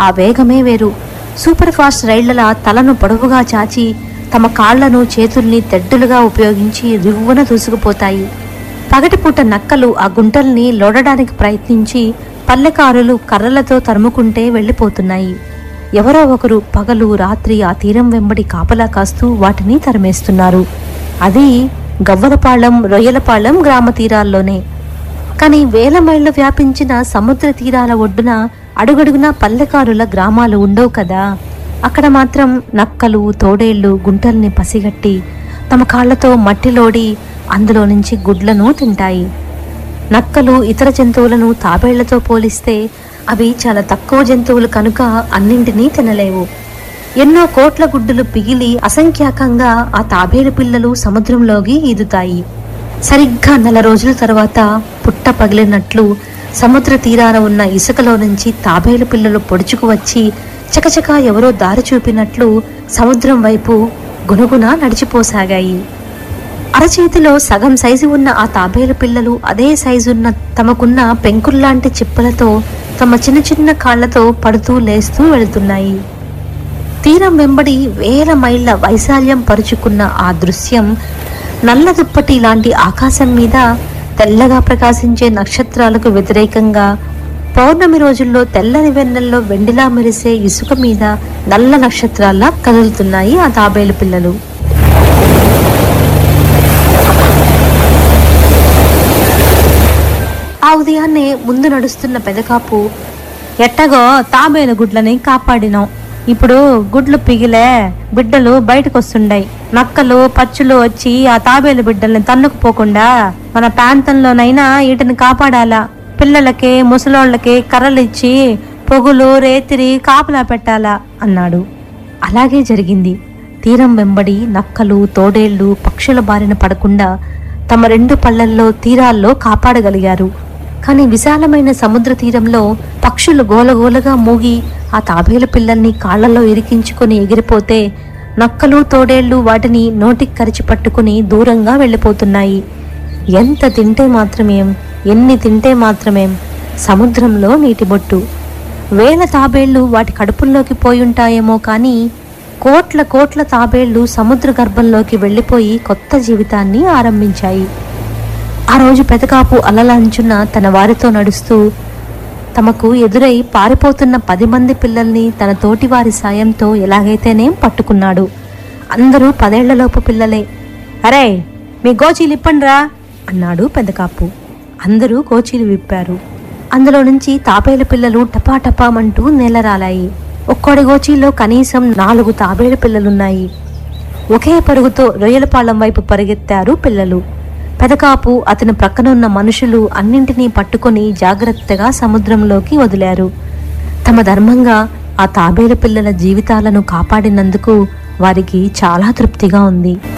ఆ వేగమే వేరు సూపర్ ఫాస్ట్ రైళ్లలా తలను పొడవుగా చాచి తమ కాళ్లను చేతుల్ని తెడ్డులుగా ఉపయోగించి రివ్వున దూసుకుపోతాయి పగటిపూట నక్కలు ఆ గుంటల్ని లోడడానికి ప్రయత్నించి పల్లెకారులు కర్రలతో తరుముకుంటే వెళ్ళిపోతున్నాయి ఎవరో ఒకరు పగలు రాత్రి ఆ తీరం వెంబడి కాపలా కాస్తూ వాటిని తరిమేస్తున్నారు అది గవ్వలపాళెం రొయ్యలపాళెం గ్రామ తీరాల్లోనే కానీ వేల మైళ్ళు వ్యాపించిన సముద్ర తీరాల ఒడ్డున అడుగడుగునా పల్లెకారుల గ్రామాలు ఉండవు కదా అక్కడ మాత్రం నక్కలు తోడేళ్లు గుంటల్ని పసిగట్టి తమ కాళ్లతో మట్టిలోడి అందులో నుంచి గుడ్లను తింటాయి నక్కలు ఇతర జంతువులను తాబేళ్లతో పోలిస్తే అవి చాలా తక్కువ జంతువులు కనుక అన్నింటినీ తినలేవు ఎన్నో కోట్ల గుడ్డులు పిగిలి అసంఖ్యాకంగా ఆ తాబేలు పిల్లలు సముద్రంలోకి ఈదుతాయి సరిగ్గా నెల రోజుల తర్వాత పుట్ట పగిలినట్లు సముద్ర తీరాన ఉన్న ఇసుకలో నుంచి తాబేలు పిల్లలు పొడుచుకు వచ్చి చకచక ఎవరో దారి చూపినట్లు సముద్రం వైపు గునుగున నడిచిపోసాగాయి అరచేతిలో సగం సైజు ఉన్న ఆ తాబేలు పిల్లలు అదే సైజున్న తమకున్న పెంకుల్లాంటి చిప్పలతో తమ చిన్న చిన్న కాళ్లతో పడుతూ లేస్తూ వెళుతున్నాయి తీరం వెంబడి వేల మైళ్ళ వైశాల్యం పరుచుకున్న ఆ దృశ్యం నల్ల దుప్పటి లాంటి ఆకాశం మీద తెల్లగా ప్రకాశించే నక్షత్రాలకు వ్యతిరేకంగా పౌర్ణమి రోజుల్లో తెల్లని వెన్నెల్లో వెండిలా మెరిసే ఇసుక మీద నల్ల నక్షత్రాల్లా కదులుతున్నాయి ఆ తాబేలు పిల్లలు ఆ ఉదయాన్నే ముందు నడుస్తున్న పెదకాపు ఎట్టగో తాబేలు గుడ్లని కాపాడినాం ఇప్పుడు గుడ్లు పిగిలే బిడ్డలు బయటకు వస్తుండాయి నక్కలు పచ్చులు వచ్చి ఆ తాబేలు బిడ్డల్ని తన్నుకుపోకుండా మన ప్రాంతంలోనైనా వీటిని కాపాడాలా పిల్లలకి ముసలోళ్ళకి కర్రలిచ్చి పొగులు రేతిరి కాపలా పెట్టాలా అన్నాడు అలాగే జరిగింది తీరం వెంబడి నక్కలు తోడేళ్లు పక్షుల బారిన పడకుండా తమ రెండు పళ్ళల్లో తీరాల్లో కాపాడగలిగారు కానీ విశాలమైన సముద్ర తీరంలో పక్షులు గోలగోలగా మూగి ఆ తాబేలు పిల్లల్ని కాళ్లలో ఇరికించుకొని ఎగిరిపోతే నక్కలు తోడేళ్లు వాటిని నోటికి కరిచి పట్టుకుని దూరంగా వెళ్ళిపోతున్నాయి ఎంత తింటే మాత్రమేం ఎన్ని తింటే మాత్రమేం సముద్రంలో నీటి బొట్టు వేల తాబేళ్లు వాటి కడుపుల్లోకి పోయుంటాయేమో కానీ కోట్ల కోట్ల తాబేళ్లు సముద్ర గర్భంలోకి వెళ్ళిపోయి కొత్త జీవితాన్ని ఆరంభించాయి ఆ రోజు పెదకాపు అలలంచున తన వారితో నడుస్తూ తమకు ఎదురై పారిపోతున్న పది మంది పిల్లల్ని తన తోటి వారి సాయంతో ఎలాగైతేనేం పట్టుకున్నాడు అందరూ పదేళ్లలోపు పిల్లలే అరే మీ గోచీలు ఇప్పండ్రా అన్నాడు పెదకాపు అందరూ గోచీలు విప్పారు అందులో నుంచి తాబేలు పిల్లలు టపాటపామంటూ నేలరాలాయి ఒక్కడి గోచీలో కనీసం నాలుగు తాబేలు పిల్లలున్నాయి ఒకే పరుగుతో రొయ్యలపాలెం వైపు పరిగెత్తారు పిల్లలు పెదకాపు అతని ప్రక్కనున్న మనుషులు అన్నింటినీ పట్టుకొని జాగ్రత్తగా సముద్రంలోకి వదిలారు తమ ధర్మంగా ఆ తాబేలు పిల్లల జీవితాలను కాపాడినందుకు వారికి చాలా తృప్తిగా ఉంది